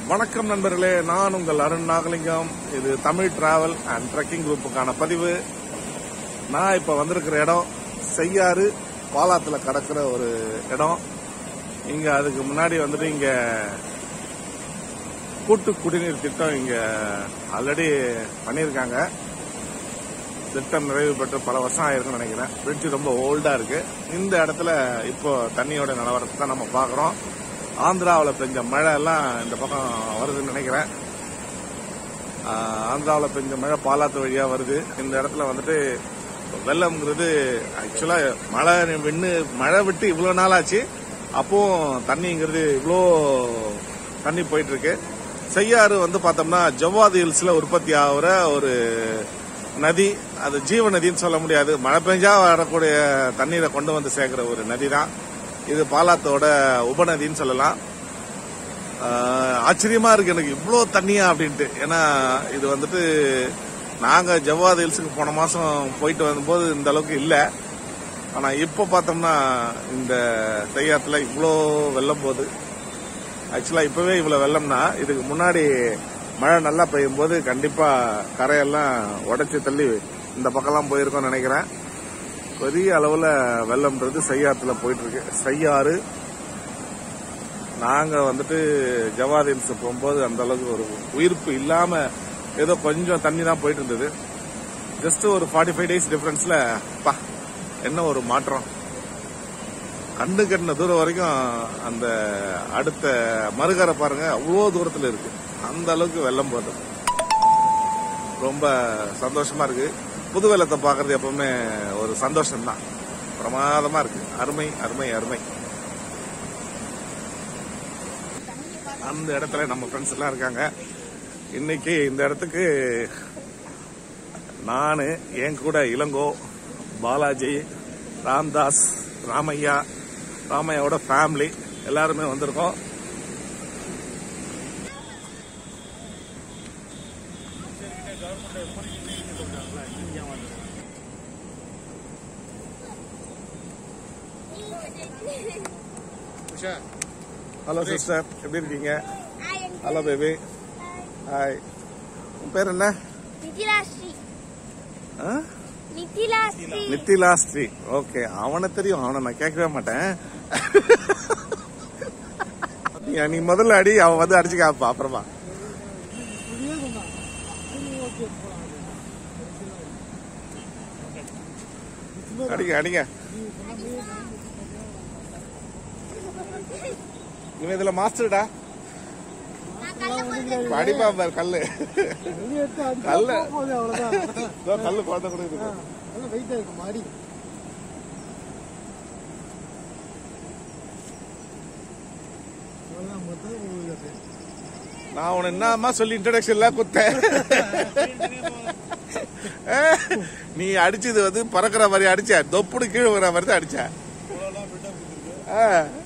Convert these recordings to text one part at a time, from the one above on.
வணக்கம் நண்பர்களே நான் உங்கள் அருண் நாகலிங்கம் இது தமிழ் டிராவல் அண்ட் ட்ரெக்கிங் குரூப்புக்கான பதிவு நான் இப்ப வந்திருக்கிற இடம் செய்யாறு பாலாத்துல கடக்கிற ஒரு இடம் இங்க அதுக்கு முன்னாடி வந்துட்டு இங்க கூட்டு குடிநீர் திட்டம் இங்க ஆல்ரெடி பண்ணியிருக்காங்க திட்டம் நிறைவு பெற்று பல வருஷம் ஆயிருக்குன்னு நினைக்கிறேன் பிரிட்ஜ் ரொம்ப ஓல்டா இருக்கு இந்த இடத்துல இப்போ தண்ணியோட நிலவரத்தை தான் நம்ம பாக்குறோம் ஆந்திராவில் பெஞ்ச மழை எல்லாம் இந்த பக்கம் வருதுன்னு நினைக்கிறேன் ஆந்திராவில் பெஞ்ச மழை பாலாத்து வழியா வருது இந்த இடத்துல வந்துட்டு வெள்ளம்ங்கிறது ஆக்சுவலா மழை விண்ணு மழை விட்டு இவ்வளவு நாள் ஆச்சு அப்பவும் தண்ணிங்கிறது இவ்வளோ தண்ணி போயிட்டு இருக்கு செய்யாறு வந்து பார்த்தோம்னா ஜவ்வாது ஹில்ஸ்ல உற்பத்தி ஆகிற ஒரு நதி அது ஜீவ நதின்னு சொல்ல முடியாது மழை பெஞ்சா வரக்கூடிய தண்ணீரை கொண்டு வந்து சேர்க்கிற ஒரு நதி தான் இது பாலாத்தோட உபநதின்னு சொல்லலாம் ஆஹ் ஆச்சரியமா இருக்கு எனக்கு இவ்வளோ தண்ணியா அப்படின்ட்டு ஏன்னா இது வந்துட்டு நாங்க ஜவ்வாது ஹில்ஸுக்கு போன மாசம் போயிட்டு வந்தபோது இந்த அளவுக்கு இல்ல ஆனா இப்ப பார்த்தோம்னா இந்த செய்யாத்துல இவ்வளோ வெள்ளம் போகுது ஆக்சுவலா இப்பவே இவ்வளவு வெள்ளம்னா இதுக்கு முன்னாடி மழை நல்லா பெய்யும் போது கண்டிப்பா கரையெல்லாம் உடைச்சு தள்ளி இந்த பக்கம்லாம் போயிருக்கோம்னு நினைக்கிறேன் பெரிய அளவுல வெள்ளம்ன்றது செய்யாத்துல போயிட்டு இருக்கு செய்யாறு நாங்க வந்துட்டு ஜவாத் ஹில்ஸ் போகும்போது அந்த அளவுக்கு ஒரு உயிர்ப்பு இல்லாம ஏதோ கொஞ்சம் தண்ணி தான் போயிட்டு இருந்தது ஜஸ்ட் ஒரு ஃபார்ட்டி ஃபைவ் டேஸ் டிஃபரன்ஸ்ல பா என்ன ஒரு மாற்றம் கண்ணு கட்டின தூரம் வரைக்கும் அந்த அடுத்த மறுகரை பாருங்க அவ்வளோ தூரத்துல இருக்கு அந்த அளவுக்கு வெள்ளம் போகுது ரொம்ப சந்தோஷமா இருக்கு புது வெள்ளத்தை பாக்குறது எப்பவுமே ஒரு சந்தோஷம் தான் பிரமாதமா இருக்கு அருமை அருமை அருமை அந்த இடத்துல நம்ம ஃப்ரெண்ட்ஸ் எல்லாம் இருக்காங்க இன்னைக்கு இந்த இடத்துக்கு நானு என் கூட இளங்கோ பாலாஜி ராம்தாஸ் ராமையா ராமையாவோட ஃபேமிலி எல்லாருமே வந்திருக்கோம் ஹலோ சிஸ்டர் எப்படி இருக்கீங்க ஹலோ பேபி ஹாய் உன் பேர் என்ன நிதிலாஸ்ரீ ஆ? நிதிலாஸ்ரீ நித்திலா ஸ்ரீ ஓகே அவனை தெரியும் அவனை நான் கேட்கவே மாட்டேன் நீ- நீ முதல்ல அடி அவன் வந்து அடிச்சு காப்பா அப்புறமா அடிங்க அடிங்க இவன் இதுல மாஸ்டர்டா அடிப்பா பாரு கல்லு கல்லு இதோ கல்லு குழந்தை கூட இருக்கு நான் உன என்னமா சொல்லி இன்ட்ரடக்ஷன்ல குத்தேன் நீ அடிச்சது வந்து பறக்கிற மாதிரி அடிச்ச தொப்புடு கீழே வர மாதிரி தான் அடிச்ச ஆ.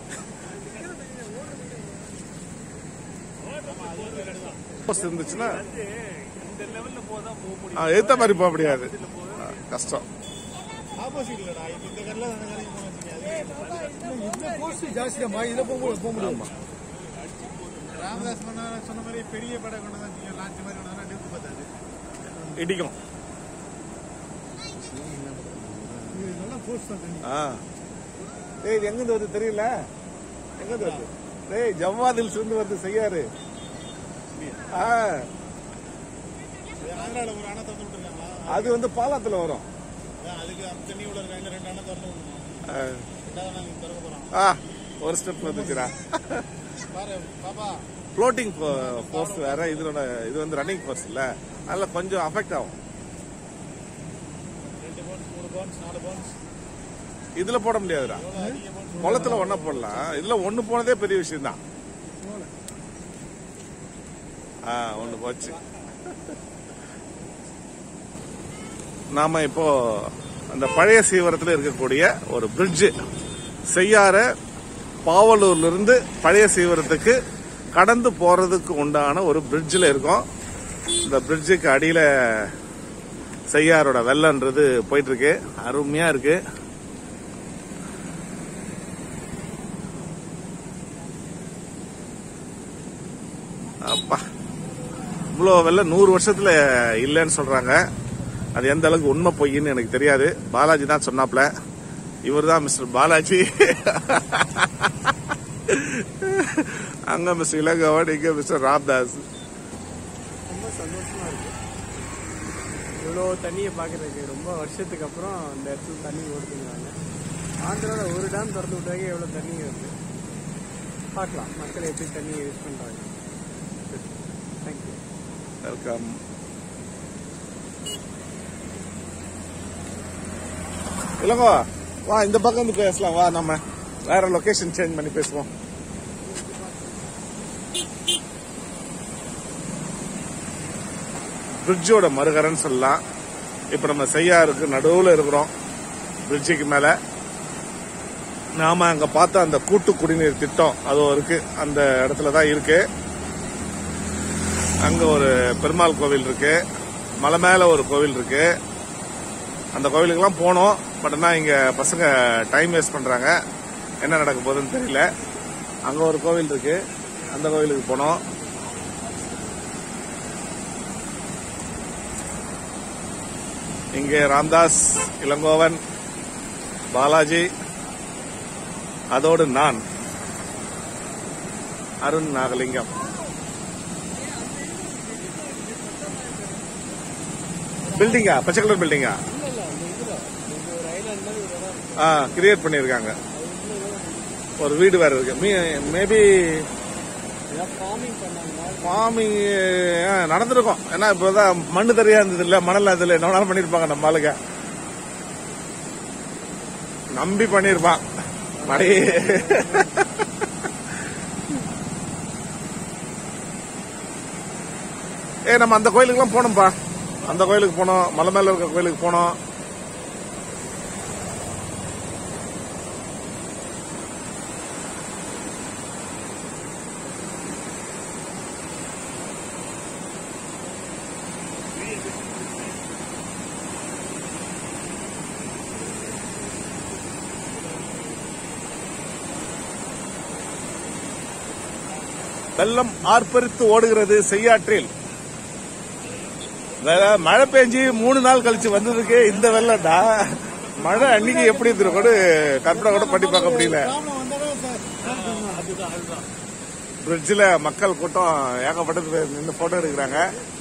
Post இருந்துச்சுன்னா ஆ, எதிர்த்த மாதிரி போக முடியாது ஆ, கஷ்டம் ஆமா ராமதாஸ் பண்ண சொன்ன மாதிரி பெரிய படம் கொண்டு தான் லான்ச் மாதிரி கொண்டு தான் டிப்பு பார்த்தாது இடிக்கும் நல்லா போஸ்ட் தான் ஆ டேய் இது எங்கிருந்து வருது தெரியல எங்கிருந்து வருது டேய் ஜவ்வாதில்ஸ் இருந்து வருது செய்யாரு ஆ ஆந்திராவில் ஒரு அணை திறந்து விட்டுருக்காங்களா அது வந்து பாலாத்துல வரும் அதான் அதுக்கு அந்த தண்ணி உள்ள இருக்காங்க ரெண்டு அணை திறந்து விடணும் ஆ. ரெண்டாவது நாங்கள் திறக்க போகிறோம் ஆ ஒரு ஸ்டெப் வந்துச்சுடா பாரு பாப்பா ஃப்ளோட்டிங் ஃபோர்ஸ் வேற இதோட இது வந்து ரன்னிங் ஃபோர்ஸ் இல்ல அதனால கொஞ்சம் அஃபெக்ட் ஆகும் ரெண்டு பவுன்ஸ் மூணு பவுன்ஸ் நாலு பவுன்ஸ் இதுல போட முடியாதுடா குளத்துல ஒண்ணா போடலாம் இதுல ஒண்ணு போனதே பெரிய விஷயம் தான் ஆ ஒண்ணு போச்சு நாம இப்போ அந்த பழைய சீவரத்துல இருக்கக்கூடிய ஒரு பிரிட்ஜ் செய்யார பாவலூர்ல இருந்து பழைய சீவரத்துக்கு கடந்து போறதுக்கு உண்டான ஒரு பிரிட்ஜில் இருக்கோம் இந்த பிரிட்ஜுக்கு அடியில செய்யாரோட வெள்ளன்றது போயிட்டு இருக்கு அருமையா இருக்கு அப்பா இவ்வளோ வெள்ளம் நூறு வருஷத்துல இல்லைன்னு சொல்றாங்க அது எந்த அளவுக்கு உண்மை பொய்ன்னு எனக்கு தெரியாது பாலாஜி தான் சொன்னாப்ல இவர் தான் மிஸ்டர் பாலாஜி அங்க மிஸ்டர் இளங்கவன் இங்க மிஸ்டர் ராம்தாஸ் ரொம்ப சந்தோஷமா இருக்கு இவ்வளோ தண்ணியை பார்க்கறதுக்கு ரொம்ப வருஷத்துக்கு அப்புறம் அந்த இடத்துல தண்ணி ஓடுதுங்கிறாங்க ஆந்திராவில் ஒரு டேம் திறந்து விட்டாங்க எவ்வளோ தண்ணி வருது பார்க்கலாம் மக்கள் எப்படி தண்ணியை யூஸ் பண்ணுறாங்க தேங்க்யூ வெல்கம் இளங்கோ வா இந்த பக்கம் வந்து பேசலாம் வா நம்ம வேற லொகேஷன் சேஞ்ச் பண்ணி பேசுவோம் பிரிட்ஜோட மறுகரன்னு சொல்லலாம் இப்ப நம்ம செய்யாருக்கு நடுவுல இருக்கிறோம் பிரிட்ஜுக்கு மேல நாம அங்க பார்த்த அந்த கூட்டு குடிநீர் திட்டம் அது இருக்கு அந்த இடத்துல தான் இருக்கு அங்க ஒரு பெருமாள் கோவில் இருக்கு மலை மேல ஒரு கோவில் இருக்கு அந்த கோவிலுக்கெல்லாம் போனோம் பட் ஆனால் இங்க பசங்க டைம் வேஸ்ட் பண்றாங்க என்ன நடக்க போகுதுன்னு தெரியல அங்க ஒரு கோவில் இருக்கு அந்த கோவிலுக்கு போனோம் இங்கே ராம்தாஸ் இளங்கோவன் பாலாஜி அதோடு நான் அருண் நாகலிங்கம் பில்டிங்கா பச்சை கலர் பில்டிங்கா இல்லை இல்லை அந்த இதில் இது ஒரு ஐலாண்ட் மாதிரி ஒரு இடம் ஆ கிரியேட் பண்ணியிருக்காங்க ஒரு வீடு வேற இருக்கு மேபி ஏதாவது ஃபார்மிங் பண்ணாங்கன்னா ஃபார்மிங் நடந்திருக்கும் ஏன்னா இப்போதான் மண்ணு தரையா இருந்தது இல்ல மணல் அதுல என்ன வேணாலும் பண்ணிருப்பாங்க நம்ம ஆளுங்க நம்பி பண்ணிருப்பான் மழை ஏ நம்ம அந்த கோயிலுக்குலாம் போனோம்ப்பா அந்த கோயிலுக்கு போனோம் மலை மேல இருக்க கோயிலுக்கு போனோம் வெள்ளம் ஆர்ப்பரித்து ஓடுகிறது செய்யாற்றில் வேற மழை பெஞ்சு மூணு நாள் கழிச்சு வந்ததுக்கு இந்த வெள்ளம்டா மழை அன்னைக்கு எப்படி இருந்திருக்கும் கற்பனை கூட பண்ணி பார்க்க முடியல பிரிட்ஜில் மக்கள் கூட்டம் ஏகப்பட்டது பேர் நின்று போட்டோ எடுக்கிறாங்க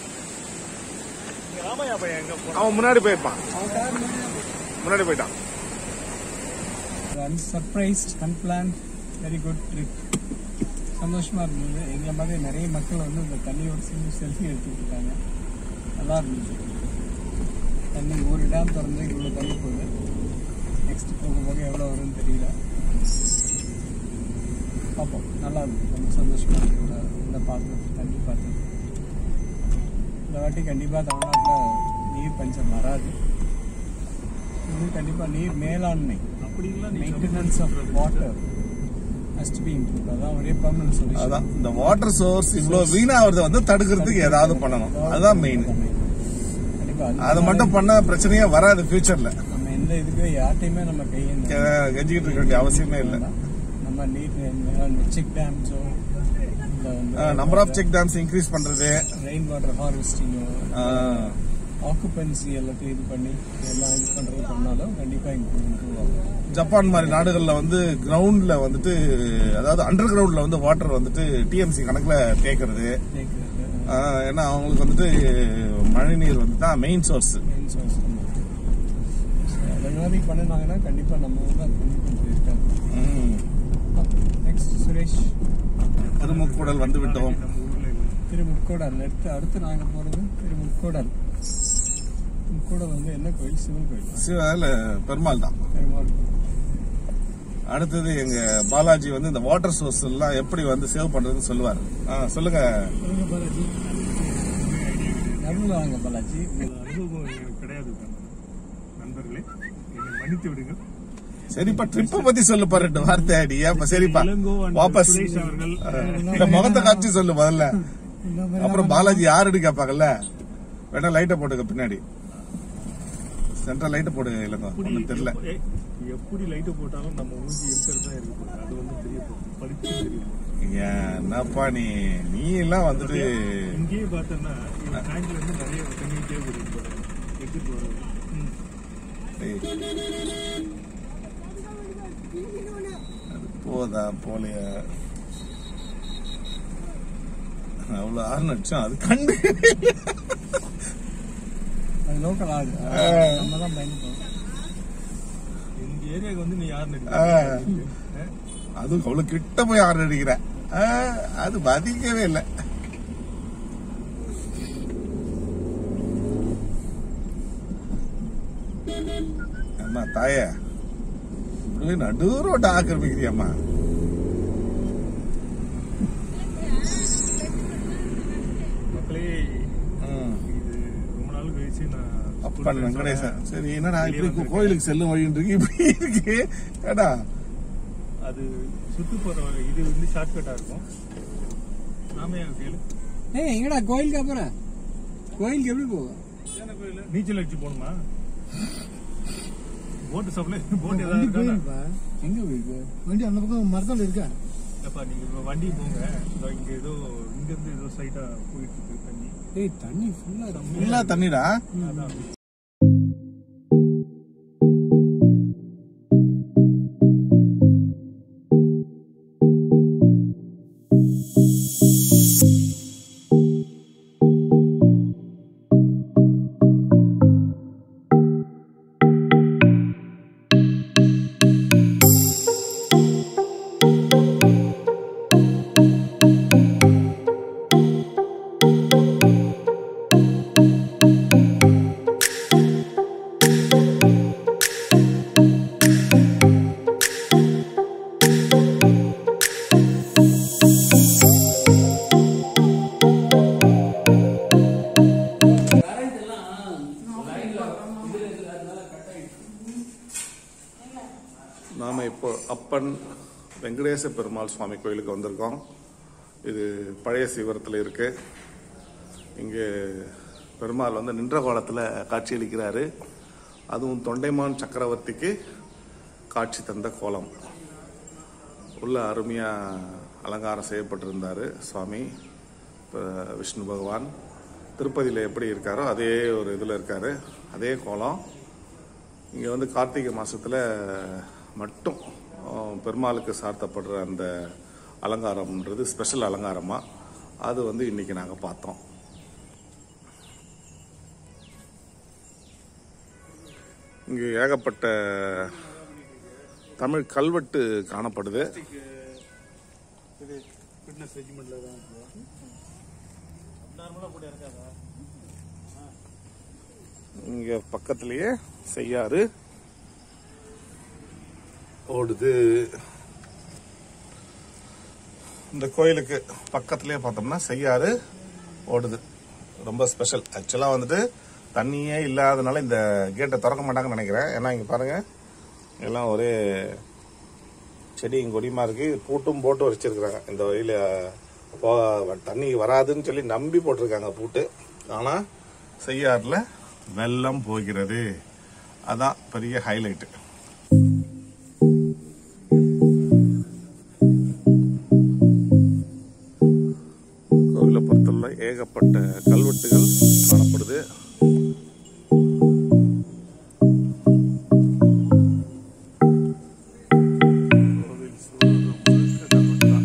அவன் முன்னாடி போயிருப்பான் முன்னாடி போயிட்டான் unsurprised unplanned very good trip சந்தோஷமா இருந்தது எங்களை மாதிரி நிறைய மக்கள் வந்து இந்த தண்ணியோட சேர்ந்து செல்ஃபி எடுத்துட்டு இருக்காங்க நல்லா இருந்துச்சு தண்ணி ஒரு டேம் திறந்து இவ்வளோ தண்ணி போகுது நெக்ஸ்ட் போக போக எவ்வளோ வரும்னு தெரியல பார்ப்போம் நல்லா இருந்துச்சு ரொம்ப சந்தோஷமா இருக்கு இந்த இந்த பார்த்து தண்ணி பார்த்தது இந்த வாட்டி கண்டிப்பாக தமிழ்நாட்டில் நீர் பஞ்சம் வராது இது கண்டிப்பாக நீர் மேலாண்மை maintenance of water has to be improve அதான் ஒரே பர்மனன்ட் சொல்யூஷன் அதான் இந்த வாட்டர் சோர்ஸ் இவ்வளவு வீணாகிறத வந்து தடுக்கிறதுக்கு ஏதாவது பண்ணணும் அதுதான் மெயின் கண்டிப்பா அது மட்டும் பண்ண பிரச்சனையே வராது ஃபியூச்சர்ல நம்ம எந்த இதுக்கு யார்ட்டையுமே நம்ம கையேந்த கெஞ்சிக்கிட்டு இருக்க வேண்டிய அவசியமே இல்லை நம்ம நீர் செக் டேம்ஸோ இல்லை வந்து number of check dams increase பண்றது ரெயின் வாட்டர் ஹார்வெஸ்டிங்கோ ஆஹ், ஆக்குபென்சி எல்லாத்தையும் இது பண்ணி எல்லாம் இது பண்றது பண்ணாலும் கண்டிப்பா இம்ப்ரூவ் இம்ப்ரூவ் ஆகும் ஜப்பான் மாதிரி நாடுகள்ல வந்து கிரவுண்ட்ல வந்துட்டு அதாவது அண்டர் கிரவுண்ட்ல வந்து வாட்டர் வந்துட்டு டிஎம்சி கணக்குல தேக்கிறது கேட்குறது ஆஹ், ஏன்னா அவங்களுக்கு வந்துட்டு மழை நீர் வந்து தான் மெயின் சோர்ஸ் மெயின் சோர்ஸ் அந்த மாதிரி பண்ணினாங்கன்னா கண்டிப்பா நம்ம ஊர்ல அது பண்ணி கொஞ்சம் இருக்காது நெக்ஸ்ட் சுரேஷ் திருமுக்கூடல் வந்து விட்டோம் திரு முக்கோடல் அடுத்து அடுத்து நாங்க போறது திரு முக்கோடல் முக்கோடல் வந்து என்ன கோயில் சிவன் கோயில் சிவ பெருமாள் தான் பெருமாள் அடுத்தது எங்க பாலாஜி வந்து இந்த வாட்டர் சோர்ஸ் எல்லாம் எப்படி வந்து சேவ் பண்றதுன்னு சொல்லுவாரு ஆ, சொல்லுங்க சொல்லுங்க பாலாஜி நடுவில் வாங்க பாலாஜி அனுபவம் எனக்கு கிடையாது நண்பர்களே என்னை மன்னித்து விடுங்கள் சரிப்பா ட்ரிப்ப பத்தி சொல்லு பாரு ரெண்டு வார்த்தை அடி ஏப்பா சரிப்பா இளங்கோ and வாபஸ் சுரேஷ் அவர்கள் இந்த முகத்தை காமிச்சு சொல்லு முதல்ல இந்த மாதிரி அப்புறம் பாலாஜி யாருன்னு கேட்பாங்கல்ல வேணா லைட்டை போட்டுக்க பின்னாடி சென்ட்ரல் லைட்டை போடுங்க இல்லைங்க ஒன்றும் தெரியல எப்படி- எப்படி லைட்டு போட்டாலும் நம்ம மூஞ்சி இருக்கிறது தான் இருக்கு அது வந்து தெரிய போகுது படிச்சு தெரியும் ஏன், என்னப்பா நீ நீ எல்லாம் வந்துட்டு இங்கேயே பார்த்தோன்னா இவன் டேங்க்ல இருந்து நிறைய தண்ணி தேவைப்படுது போல எடுத்துட்டு போறது ம். ஏய். அது போதா போலையா அவ்வளவு ஆறு நடிச்சோம் அது கண்டு அது லோக்கல் ஆடு நம்ம தான் பயந்துட்டோம் இந்த ஏரியாவுக்கு வந்து நீ யாருன்னு ஆ. நினைக்கிற? ஆ? அதுவும் அவ்வளவு கிட்ட போய் ஆறு அடிக்கிற ஆ, அது மதிக்கவே இல்லை அம்மா தாயே இப்படி நடு ரோட்டை ஆக்கிரமிக்கிறியம்மா மக்களே ம். இது ரொம்ப நாள் கழிச்சு நான் அப்பன் வெங்கடேசன் சரி என்னடா இப்படி கோ- கோயிலுக்கு செல்லும் வழின்னு இருக்கு இப்படி இருக்கு ஏடா அது சுத்து போற வழி. இது வந்து ஷார்ட்கட்டா இருக்கும் நாம ஏன் கேளு ஏய் எங்கடா கோயிலுக்கு அப்புறம் கோயிலுக்கு எப்படி போகும் நீச்சல் அடிச்சு போகணுமா போட்டு சப்ளை போட் ஏதாவது இருக்கா எங்க போயிருக்கு வண்டி அந்த பக்கம் மரத்தில் இருக்கா இல்லப்பா நீங்க இப்ப வண்டி போங்க இதோ இங்க ஏதோ இங்க இருந்து ஏதோ சைட்டா போயிட்டு இருக்கு தண்ணி ஏய் தண்ணி ஃபுல்லா ஃபுல்லா தண்ணிடா அதான் நாம இப்போ அப்பன் வெங்கடேச பெருமாள் சுவாமி கோயிலுக்கு வந்திருக்கோம் இது பழைய சிவரத்தில் இருக்கு இங்கே பெருமாள் வந்து நின்ற கோலத்தில் காட்சியளிக்கிறாரு அதுவும் தொண்டைமான் சக்கரவர்த்திக்கு காட்சி தந்த கோலம் உள்ள அருமையாக அலங்காரம் செய்யப்பட்டிருந்தார் சுவாமி இப்போ விஷ்ணு பகவான் திருப்பதியில் எப்படி இருக்காரோ அதே ஒரு இதில் இருக்காரு அதே கோலம் இங்கே வந்து கார்த்திகை மாசத்துல மட்டும் அஹ், பெருமாளுக்கு சார்த்தப்படுற அந்த அலங்காரம்ன்றது ஸ்பெஷல் அலங்காரமா அது வந்து இன்னைக்கு நாங்கள் பார்த்தோம் இங்கே ஏகப்பட்ட தமிழ் கல்வெட்டு காணப்படுது இது ஃபிட்னஸ் ரெஜிமெண்ட்ல தான் இருக்கு நார்மலா கூட இருக்காதா இங்க பக்கத்திலேயே செய்யாறு ஓடுது இந்த கோயிலுக்கு பக்கத்திலேயே பார்த்தோம்னா செய்யாறு ஓடுது ரொம்ப ஸ்பெஷல் ஆக்சுவலா வந்துட்டு தண்ணியே இல்லாதனால இந்த கேட்டை திறக்க மாட்டாங்கன்னு நினைக்கிறேன் ஏன்னா இங்க பாருங்க எல்லாம் ஒரே செடியும் கொடியுமா இருக்கு பூட்டும் போட்டு வச்சிருக்கிறாங்க இந்த வழியில போ- தண்ணி வராதுன்னு சொல்லி நம்பி போட்டிருக்காங்க பூட்டு ஆனா செய்யாறுல வெள்ளம் போகிறது அதான் பெரிய ஹைலைட் கோவிலை பொறுத்துள்ள ஏகப்பட்ட கல்வெட்டுகள் காணப்படுது கோவில் சுவர்கள் முழுக்க கல்வெட்டு தான்.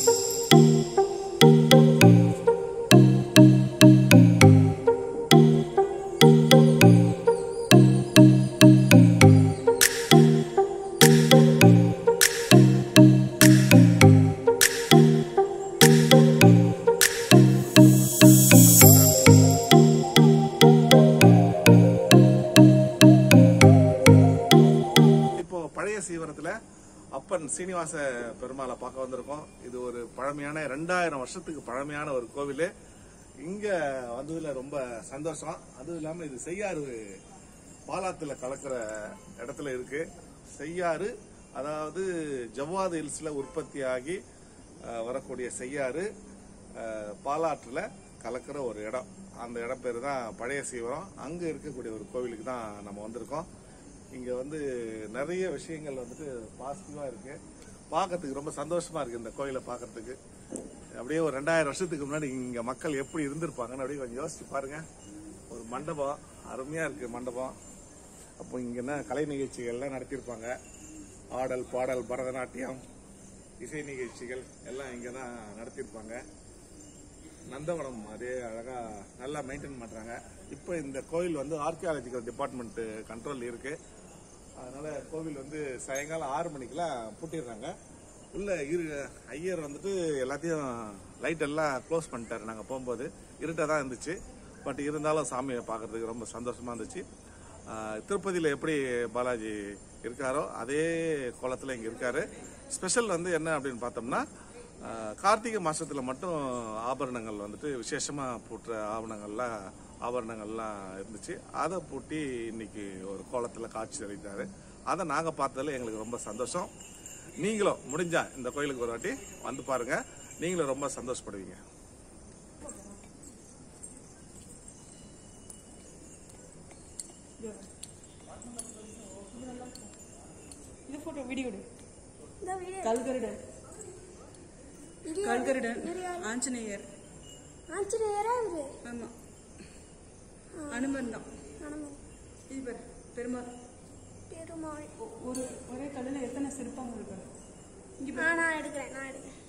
இப்போ பழைய சீவரத்துல அப்பன் சீனிவாச பெருமாளை பார்க்க வந்திருக்கோம் இது ஒரு பழமையான ரெண்டாயிரம் வருஷத்துக்கு பழமையான ஒரு கோவில் இங்க வந்ததுல ரொம்ப சந்தோஷம் அதுவும் இல்லாம இது செய்யாறு பாலாத்துல கலக்கிற இடத்துல இருக்கு செய்யாறு அதாவது ஜவ்வாது ஹில்ஸ்ல உற்பத்தியாகி அஹ், வரக்கூடிய செய்யாறு அஹ், பாலாற்றுல கலக்கிற ஒரு இடம் அந்த இடம் பேர் தான் பழைய சீவரம் அங்க இருக்கக்கூடிய ஒரு கோவிலுக்கு தான் நம்ம வந்திருக்கோம் இங்க வந்து நிறைய விஷயங்கள் வந்துட்டு பாசிட்டிவா இருக்கு பார்க்கறதுக்கு ரொம்ப சந்தோஷமா இருக்கு இந்த கோயிலை பார்க்கறதுக்கு அப்படியே ஒரு ரெண்டாயிரம் வருஷத்துக்கு முன்னாடி இங்க மக்கள் எப்படி இருந்திருப்பாங்கன்னு அப்படியே கொஞ்சம் யோசிச்சு பாருங்க ஒரு மண்டபம் அருமையா இருக்கு மண்டபம் அப்போ இங்க என்ன கலை நிகழ்ச்சிகள்லாம் நடத்தியிருப்பாங்க ஆடல் பாடல் பரதநாட்டியம் இசை நிகழ்ச்சிகள் எல்லாம் இங்க தான் நடத்தியிருப்பாங்க நந்தவனம் அதே அழகா நல்லா மெயின்டைன் பண்றாங்க இப்போ இந்த கோயில் வந்து ஆர்கியாலஜிக்கல் டிபார்ட்மெண்ட் கண்ட்ரோல் இருக்கு அதனால கோவில் வந்து சாயங்காலம் ஆறு மணிக்கெல்லாம் பூட்டிடுறாங்க உள்ள இரு ஐயர் வந்துட்டு எல்லாத்தையும் லைட் எல்லாம் க்ளோஸ் பண்ணிட்டாரு நாங்கள் போகும்போது இருட்டாக தான் இருந்துச்சு பட் இருந்தாலும் சாமியை பார்க்கறதுக்கு ரொம்ப சந்தோஷமா இருந்துச்சு ஆஹ், திருப்பதியில் எப்படி பாலாஜி இருக்காரோ அதே கோலத்தில் இங்கே இருக்காரு ஸ்பெஷல் வந்து என்ன அப்படின்னு பார்த்தோம்னா ஆஹ், கார்த்திகை மாசத்துல மட்டும் ஆபரணங்கள் வந்துட்டு விசேஷமா பூட்டுற ஆபரணங்கள்லாம் ஆபரணங்கள்லாம் இருந்துச்சு அதை பூட்டி இன்னைக்கு ஒரு கோலத்துல காட்சி அளித்தாரு அதை நாங்க பார்த்ததுல எங்களுக்கு ரொம்ப சந்தோஷம் நீங்களும் முடிஞ்சா இந்த கோயிலுக்கு ஒரு வாட்டி வந்து பாருங்க நீங்களும் ரொம்ப சந்தோஷப்படுவீங்க இது போட்டோ வீடியோ எடு இந்த வீடியோ கல்கருடன் வீடியோ கல்கருடன் இவரு யாரு? ஆஞ்சநேயர் ஆஞ்சநேயரா இவரு ஆமா அனுமன் தான் அனுமன் இது பாரு பெருமாள் பெருமாள் ஒ- ஒரு ஒரே கல்லுல எத்தனை சிற்பங்கள் இருக்கு இங்க ஆ, நான் எடுக்கிறேன் நான் எடுக்கிறேன்